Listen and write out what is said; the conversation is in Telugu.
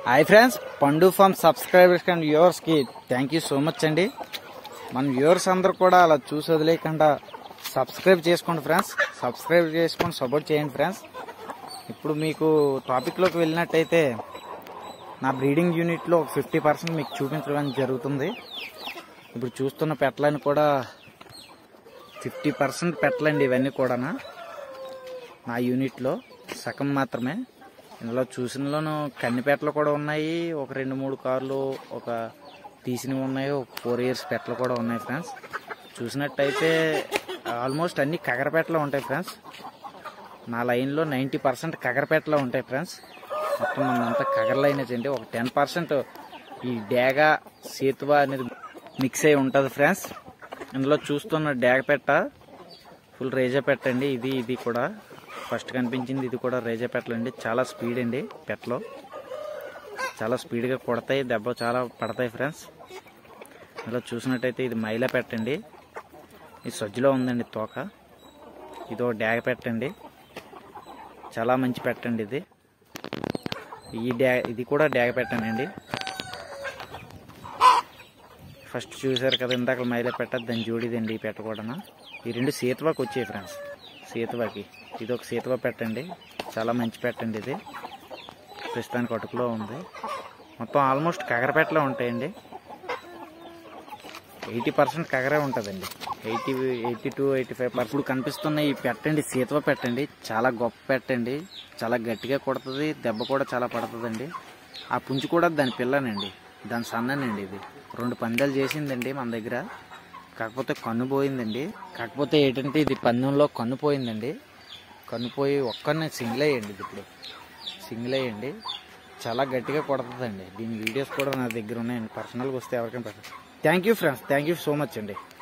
hi friends Pandu farm subscribers and వ్యూవర్స్కి థ్యాంక్ యూ సో మచ్ అండి మన వ్యూవర్స్ అందరూ కూడా అలా చూసి వదిలేకుండా సబ్స్క్రైబ్ చేసుకోండి ఫ్రెండ్స్ సబ్స్క్రైబ్ చేసుకొని సపోర్ట్ చేయండి ఫ్రెండ్స్ ఇప్పుడు మీకు టాపిక్లోకి వెళ్ళినట్టయితే నా బ్రీడింగ్ యూనిట్లో ఒక ఫిఫ్టీ పర్సెంట్ మీకు చూపించడం జరుగుతుంది ఇప్పుడు చూస్తున్న పెట్టలని కూడా ఫిఫ్టీ పర్సెంట్ పెట్టలండి ఇవన్నీ కూడా నా యూనిట్లో సగం మాత్రమే ఇందులో చూసినలోను కన్నిపెట్టలు కూడా ఉన్నాయి ఒక రెండు మూడు కార్లు ఒక తీసినవి ఉన్నాయి ఒక ఫోర్ ఇయర్స్ పెట్టలు కూడా ఉన్నాయి ఫ్రెండ్స్ చూసినట్టయితే ఆల్మోస్ట్ అన్ని కగరపెట్టలు ఉంటాయి ఫ్రెండ్స్ నా లైన్లో నైంటీ పర్సెంట్ కగరపెట్టలో ఉంటాయి ఫ్రెండ్స్ మొత్తం మనంతా కగర లైనేజ్ అండి ఒక టెన్ పర్సెంట్ ఈ డేగ సేతువ అనేది మిక్స్ అయి ఉంటుంది ఫ్రెండ్స్ ఇందులో చూస్తున్న డేగ పెట్ట ఫుల్ రేజా పెట్టండి ఇది ఇది కూడా ఫస్ట్ కనిపించింది ఇది కూడా రేజా పెట్టలండి చాలా స్పీడ్ అండి పెట్టలో చాలా స్పీడ్గా కొడతాయి దెబ్బ చాలా పడతాయి ఫ్రెండ్స్ ఇందులో చూసినట్టయితే ఇది మైలా పెట్టండి ఇది సజ్జలో ఉందండి తోక ఇది ఒక డ్యాగ పెట్టండి చాలా మంచి పెట్టండి ఇది ఈ డ్యా ఇది కూడా డ్యాగ పెట్టానండి ఫస్ట్ చూసారు కదా ఇందాక మైలా పెట్ట దాని జోడిదండి ఈ పెట్ట కూడా ఈ రెండు సీతవాకి వచ్చాయి ఫ్రెండ్స్ సీతవాకి ఇది ఒక సీతవా పెట్టండి చాలా మంచి పెట్టండి ఇది ప్రస్తుతానికి అటుకులో ఉంది మొత్తం ఆల్మోస్ట్ కగరపెట్టలో ఉంటాయండి ఎయిటీ పర్సెంట్ కగరే ఉంటుందండి eighty eighty two eighty five ఇప్పుడు కనిపిస్తున్న ఈ పెట్టండి సీతవ పెట్టండి చాలా గొప్ప పెట్టండి చాలా గట్టిగా కొడుతుంది దెబ్బ కూడా చాలా పడుతుందండి ఆ పుంజు కూడా దాని పిల్లనండి దాని సన్ననండి ఇది రెండు పందాలు చేసిందండి మన దగ్గర కాకపోతే కన్ను పోయిందండి కాకపోతే ఏంటంటే ఇది పందెంలో కన్ను పోయిందండి కన్ను పోయి ఒక్కరిని సింగిల్ అయ్యండి ఇది ఇప్పుడు సింగిల్ అయ్యండి చాలా గట్టిగా కొడుతుందండి దీని వీడియోస్ కూడా నా దగ్గర ఉన్నాయండి పర్సనల్గా వస్తే ఎవరికైనా పెట్టండి thank you friends thank you so much అండి